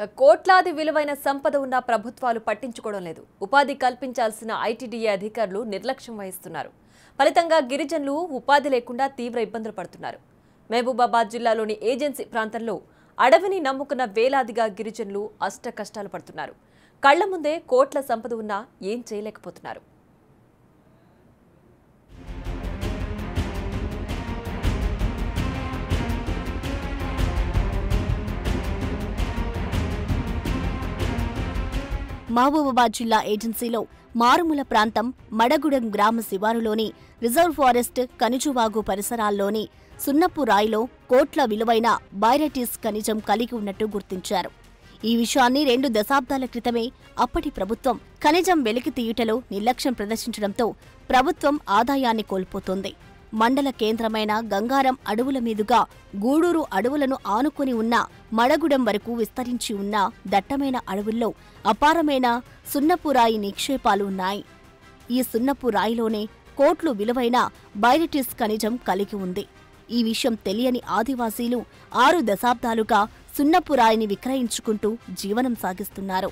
ఇక కోట్లాది విలువైన సంపద ఉన్న ప్రభుత్వాలు పట్టించుకోవడం లేదు ఉపాధి కల్పించాల్సిన ఐటీడీఏ అధికారులు నిర్లక్ష్యం వహిస్తున్నారు ఫలితంగా గిరిజనులు ఉపాధి లేకుండా తీవ్ర ఇబ్బందులు పడుతున్నారు మహబూబాబాద్ జిల్లాలోని ఏజెన్సీ ప్రాంతంలో అడవిని నమ్ముకున్న వేలాదిగా గిరిజనులు అష్ట కష్టాలు పడుతున్నారు కళ్ల ముందే కోట్ల సంపద ఉన్నా ఏం చేయలేకపోతున్నారు మహబూబాబాద్ జిల్లా ఏజెన్సీలో మారుమూల ప్రాంతం మడగుడెం గ్రామ శివారులోని రిజర్వ్ ఫారెస్ట్ కనిజువాగు పరిసరాల్లోని సున్నపు రాయిలో కోట్ల విలువైన బైరటిస్ ఖనిజం కలిగి ఉన్నట్టు గుర్తించారు ఈ విషయాన్ని రెండు దశాబ్దాల క్రితమే అప్పటి ప్రభుత్వం ఖనిజం వెలికి తీయుటలో నిర్లక్ష్యం ప్రదర్శించడంతో ప్రభుత్వం ఆదాయాన్ని కోల్పోతోంది మండల కేంద్రమైన గంగారం అడవుల మీదుగా గూడూరు అడవులను ఆనుకొని ఉన్న మడగుడెం వరకు విస్తరించి ఉన్న దట్టమైన అడవుల్లో అపారమైన సున్నపు రాయి నిక్షేపాలు ఉన్నాయి ఈ సున్నపు రాయిలోనే కోట్లు విలువైన బైరటిస్ ఖనిజం కలిగి ఉంది ఈ విషయం తెలియని ఆదివాసీలు ఆరు దశాబ్దాలుగా సున్నపు రాయిని విక్రయించుకుంటూ జీవనం సాగిస్తున్నారు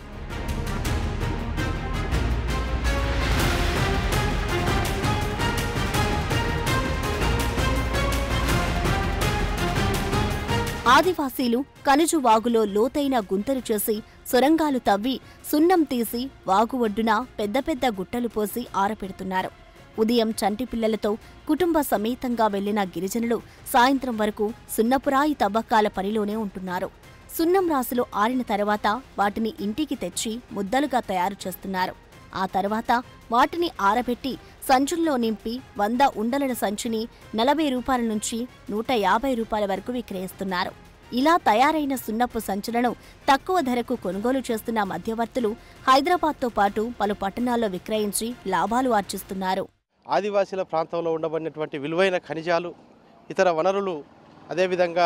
ఆదివాసీలు కనుజు వాగులో లోతైన గుంతలు చేసి సొరంగాలు తవ్వి సున్నం తీసి వాగు ఒడ్డున పెద్ద పెద్ద గుట్టలు పోసి ఆరపెడుతున్నారు ఉదయం చంటి పిల్లలతో కుటుంబ సమేతంగా వెళ్లిన గిరిజనులు సాయంత్రం వరకు సున్నపురాయి తవ్వకాల పనిలోనే ఉంటున్నారు సున్నం రాసులు ఆరిన తర్వాత వాటిని ఇంటికి తెచ్చి ముద్దలుగా తయారు చేస్తున్నారు ఆ తర్వాత వాటిని ఆరబెట్టి సంచుల్లో నింపి వంద ఉండల సంచిని నలభై రూపాయల నుంచి నూట యాభై రూపాయల వరకు విక్రయిస్తున్నారు ఇలా తయారైన సున్నపు సంచులను తక్కువ ధరకు కొనుగోలు చేస్తున్న మధ్యవర్తులు హైదరాబాద్తో పాటు పలు పట్టణాల్లో విక్రయించి లాభాలు ఆర్జిస్తున్నారు ఆదివాసీల ప్రాంతంలో ఉండబడినటువంటి విలువైన ఖనిజాలు ఇతర వనరులు అదేవిధంగా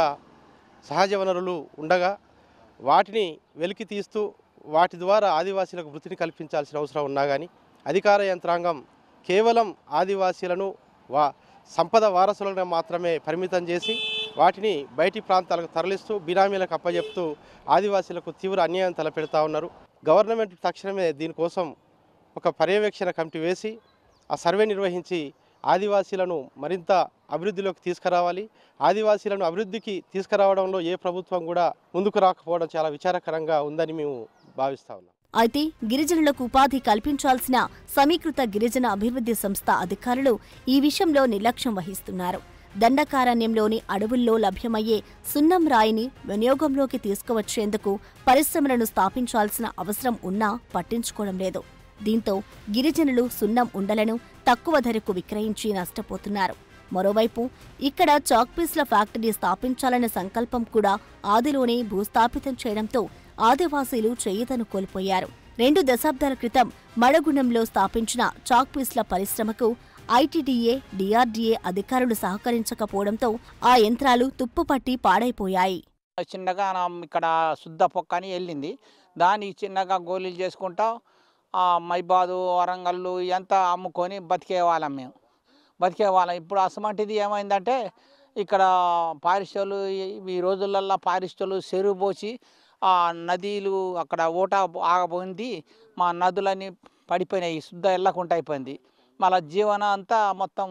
సహజ వనరులు ఉండగా వాటిని వెలికి తీస్తూ వాటి ద్వారా ఆదివాసీలకు వృత్తిని కల్పించాల్సిన అవసరం ఉన్నా కానీ అధికార యంత్రాంగం కేవలం ఆదివాసీలను వా సంపద వారసులను మాత్రమే పరిమితం చేసి వాటిని బయటి ప్రాంతాలకు తరలిస్తూ బినామీలకు అప్పజెప్తూ ఆదివాసీలకు తీవ్ర అన్యాయం తలపెడతా ఉన్నారు గవర్నమెంట్ తక్షణమే దీనికోసం ఒక పర్యవేక్షణ కమిటీ వేసి ఆ సర్వే నిర్వహించి ఆదివాసీలను మరింత అభివృద్ధిలోకి తీసుకురావాలి ఆదివాసీలను అభివృద్ధికి తీసుకురావడంలో ఏ ప్రభుత్వం కూడా ముందుకు రాకపోవడం చాలా విచారకరంగా ఉందని మేము భావిస్తా ఉన్నాం అయితే గిరిజనులకు ఉపాధి కల్పించాల్సిన సమీకృత గిరిజన అభివృద్ధి సంస్థ అధికారులు ఈ విషయంలో నిర్లక్ష్యం వహిస్తున్నారు దండకారణ్యంలోని అడవుల్లో లభ్యమయ్యే సున్నం రాయిని వినియోగంలోకి తీసుకువచ్చేందుకు పరిశ్రమలను స్థాపించాల్సిన అవసరం ఉన్నా పట్టించుకోవడం లేదు దీంతో గిరిజనులు సున్నం ఉండలను తక్కువ ధరకు విక్రయించి నష్టపోతున్నారు మరోవైపు ఇక్కడ చాక్పీస్ల ఫ్యాక్టరీ స్థాపించాలనే సంకల్పం కూడా ఆదిలోనే భూస్థాపితం చేయడంతో ఆదివాసీలు చేయుతను కోల్పోయారు రెండు దశాబ్దాల క్రితం మడగుణంలో స్థాపించిన చాక్పీస్ల పరిశ్రమకు ఐటీడీఏ డిఆర్డీఏ అధికారులు సహకరించకపోవడంతో ఆ యంత్రాలు తుప్పుపట్టి పాడైపోయాయి చిన్నగా నా ఇక్కడ శుద్ధ పొక్క అని వెళ్ళింది దాన్ని చిన్నగా గోళీలు చేసుకుంటా ఆ మైబాదు వరంగల్లు ఇదంతా అమ్ముకొని బతికే వాళ్ళం మేము బతికే వాళ్ళం ఇప్పుడు అసమంటిది ఏమైందంటే ఇక్కడ పారిశ్రమలు ఈ రోజులల్లో పారిశ్రమలు చెరువు పోసి ఆ నదీలు అక్కడ ఓట ఆగపోయింది మా నదులన్నీ పడిపోయినాయి శుద్ధ వెళ్ళకుండా అయిపోయింది మళ్ళా జీవన అంతా మొత్తం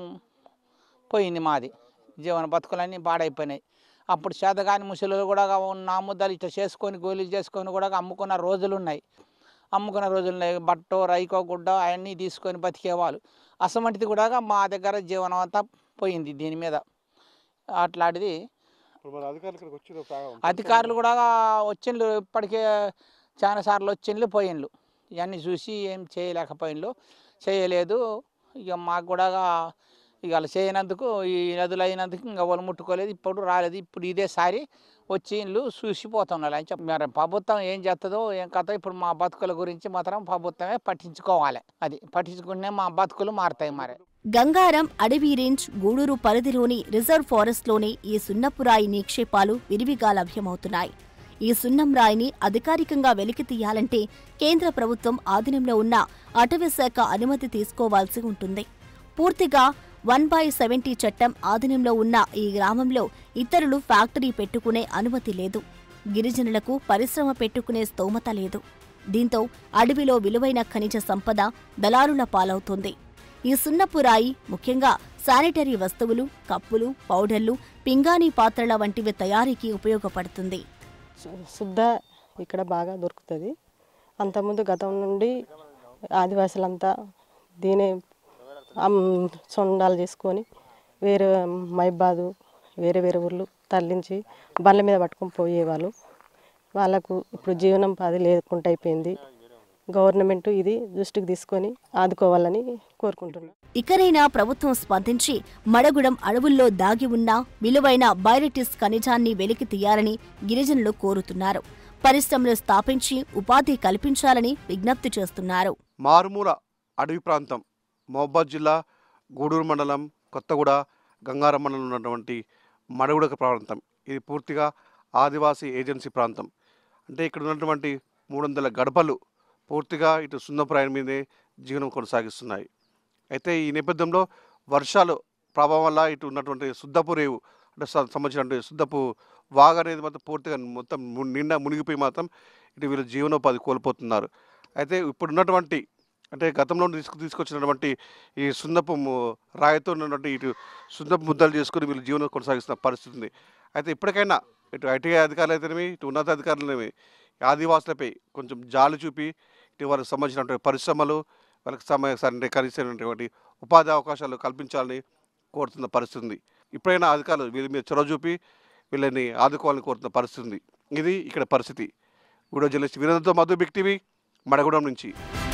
పోయింది మాది జీవన బతుకులన్నీ పాడైపోయినాయి అప్పుడు చేతగాని ముసలు కూడా నా ముద్దలు ఇట్లా చేసుకొని గోళీలు చేసుకొని కూడా అమ్ముకున్న రోజులు ఉన్నాయి అమ్ముకున్న రోజులు ఉన్నాయి బట్టో రైకో గుడ్డ అవన్నీ తీసుకొని బతికేవాళ్ళు అసమంటిది కూడా మా దగ్గర జీవనం అంతా పోయింది దీని మీద అట్లాంటిది అధికారులు కూడా వచ్చిండ్రు ఇప్పటికే చాలా సార్లు వచ్చిండ్రు పోయిండ్రు ఇవన్నీ చూసి ఏం చేయలేకపోయిండ్రు చేయలేదు ఇక మాకు కూడా ఇక వాళ్ళు చేయనందుకు ఈ నదులు అయినందుకు ఇంకా వాళ్ళు ముట్టుకోలేదు ఇప్పుడు రాలేదు ఇప్పుడు ఇదేసారి వచ్చి ఇల్లు చూసిపోతున్నారు అని చెప్పి మరి ప్రభుత్వం ఏం చేస్తుందో ఏం కథ ఇప్పుడు మా బతుకుల గురించి మాత్రం ప్రభుత్వమే పట్టించుకోవాలి అది పట్టించుకుంటే మా బతుకులు మారుతాయి మరి గంగారం అడవి రేంజ్ గూడూరు పరిధిలోని రిజర్వ్ ఫారెస్ట్లోని ఈ సున్నపురాయి నిక్షేపాలు విరివిగా లభ్యమవుతున్నాయి ఈ సున్నం రాయిని అధికారికంగా వెలికి తీయాలంటే కేంద్ర ప్రభుత్వం ఆధీనంలో ఉన్న అటవీ శాఖ అనుమతి తీసుకోవాల్సి ఉంటుంది పూర్తిగా వన్ బై సెవెంటీ చట్టం ఆధీనంలో ఉన్న ఈ గ్రామంలో ఇతరులు ఫ్యాక్టరీ పెట్టుకునే అనుమతి లేదు గిరిజనులకు పరిశ్రమ పెట్టుకునే స్తోమత లేదు దీంతో అడవిలో విలువైన ఖనిజ సంపద దళారుల పాలవుతుంది ఈ సున్నపు రాయి ముఖ్యంగా శానిటరీ వస్తువులు కప్పులు పౌడర్లు పింగాణీ పాత్రల వంటివి తయారీకి ఉపయోగపడుతుంది శు- శుద్ధ ఇక్కడ బాగా దొరుకుతుంది అంతకుముందు గతం నుండి ఆదివాసులంతా దీనే అమ్- సొండాలు చేసుకొని వేరే మైబాదు వేరే వేరే ఊర్లు తరలించి బండ్ల మీద పట్టుకొని పోయేవాళ్ళు వాళ్ళకు ఇప్పుడు జీవనోపాధి లేకుండా అయిపోయింది గవర్నమెంట్ ఇది దృష్టికి తీసుకొని ఆదుకోవాలని కోరుకుంటున్నాను ఇకనైనా ప్రభుత్వం స్పందించి మడగుడం అడవుల్లో దాగి ఉన్న విలువైన బైరెటిస్ ఖనిజాన్ని వెలికి తీయాలని గిరిజనులు కోరుతున్నారు పరిశ్రమలు స్థాపించి ఉపాధి కల్పించాలని విజ్ఞప్తి చేస్తున్నారు మారుమూల అడవి ప్రాంతం మహబాద్ జిల్లా గూడూరు మండలం కొత్తగూడ గంగారం మండలం ఉన్నటువంటి మడగుడక ప్రాంతం ఇది పూర్తిగా ఆదివాసీ ఏజెన్సీ ప్రాంతం అంటే ఇక్కడ ఉన్నటువంటి మూడు వందల గడపలు పూర్తిగా ఇటు సున్నప్రాయం మీదే జీవనం కొనసాగిస్తున్నాయి అయితే ఈ నేపథ్యంలో వర్షాలు ప్రభావం వల్ల ఇటు ఉన్నటువంటి శుద్ధపు రేవు అంటే స- సంబంధించినటువంటి శుద్ధపు వాగు అనేది మాత్రం పూర్తిగా మొత్తం ము- నిండా మునిగిపోయి మాత్రం ఇటు వీళ్ళు జీవనోపాధి కోల్పోతున్నారు అయితే ఇప్పుడు ఉన్నటువంటి అంటే గతంలో తీసుకు తీసుకొచ్చినటువంటి ఈ సున్నపు ము- రాయితో ఉన్నటువంటి ఇటు సున్నపు ముద్దలు చేసుకుని వీళ్ళు జీవనం కొనసాగిస్తున్న పరిస్థితి ఉంది అయితే ఇప్పటికైనా ఇటు ఐటీఐ అధికారులు అయితేనేమి ఇటు ఉన్నతాధికారులనేమి ఆదివాసులపై కొంచెం జాలి చూపి ఇటు వాళ్ళకి సంబంధించినటువంటి పరిశ్రమలు వాళ్ళకి సంబంధించిన కలిసినటువంటి ఉపాధి అవకాశాలు కల్పించాలని కోరుతున్న పరిస్థితి ఉంది ఇప్పుడైనా అధికారులు వీళ్ళ మీద చొరవ చూపి వీళ్ళని ఆదుకోవాలని కోరుతున్న పరిస్థితి ఉంది ఇది ఇక్కడ పరిస్థితి వీడియో జర్నలిస్ట్ వీరేంద్రతో మధు బిగ్ టీవీ మడగూడెం నుంచి